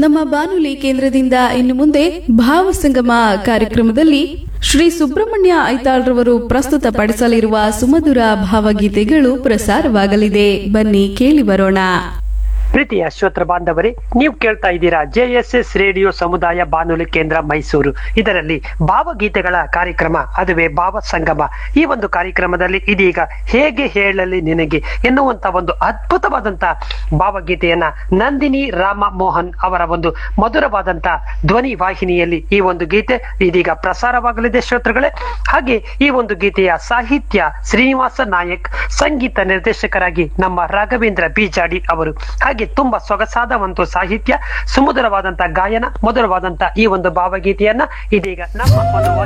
ನಮ್ಮ ಬಾನುಲಿ ಕೇಂದ್ರದಿಂದ ಇನ್ನು ಮುಂದೆ ಭಾವಸಂಗಮ ಕಾರ್ಯಕ್ರಮದಲ್ಲಿ ಶ್ರೀ ಸುಬ್ರಹ್ಮಣ್ಯ ಐತಾಳ್ರವರು ಪ್ರಸ್ತುತಪಡಿಸಲಿರುವ ಸುಮಧುರ ಭಾವಗೀತೆಗಳು ಪ್ರಸಾರವಾಗಲಿದೆ ಬನ್ನಿ ಕೇಳಿ ಬರೋಣ ಪ್ರೀತಿಯ ಶ್ರೋತ್ರ ಬಾಂಧವರೇ ನೀವು ಕೇಳ್ತಾ ಇದ್ದೀರಾ ಜೆ ಎಸ್ ಎಸ್ ರೇಡಿಯೋ ಸಮುದಾಯ ಬಾನುಲಿ ಕೇಂದ್ರ ಮೈಸೂರು ಇದರಲ್ಲಿ ಭಾವಗೀತೆಗಳ ಕಾರ್ಯಕ್ರಮ ಅದುವೇ ಭಾವ ಸಂಗಮ ಈ ಒಂದು ಕಾರ್ಯಕ್ರಮದಲ್ಲಿ ಇದೀಗ ಹೇಗೆ ಹೇಳಲಿ ನಿನಗೆ ಎನ್ನುವಂತ ಒಂದು ಅದ್ಭುತವಾದಂತ ಭಾವಗೀತೆಯನ್ನ ನಂದಿನಿ ರಾಮ ಮೋಹನ್ ಅವರ ಒಂದು ಮಧುರವಾದಂತ ಧ್ವನಿ ವಾಹಿನಿಯಲ್ಲಿ ಈ ಒಂದು ಗೀತೆ ಇದೀಗ ಪ್ರಸಾರವಾಗಲಿದೆ ಶ್ರೋತೃಗಳೇ ಹಾಗೆ ಈ ಒಂದು ಗೀತೆಯ ಸಾಹಿತ್ಯ ಶ್ರೀನಿವಾಸ ನಾಯಕ್ ಸಂಗೀತ ನಿರ್ದೇಶಕರಾಗಿ ನಮ್ಮ ರಾಘವೇಂದ್ರ ಬಿಜಾಡಿ ಅವರು ಹಾಗೆ ತುಂಬಾ ಸೊಗಸಾದ ಒಂದು ಸಾಹಿತ್ಯ ಸುಮಧುರವಾದಂತ ಗಾಯನ ಮಧುರವಾದಂತ ಈ ಒಂದು ಭಾವಗೀತೆಯನ್ನ ಇದೀಗ ನಮ್ಮ ಒಂದು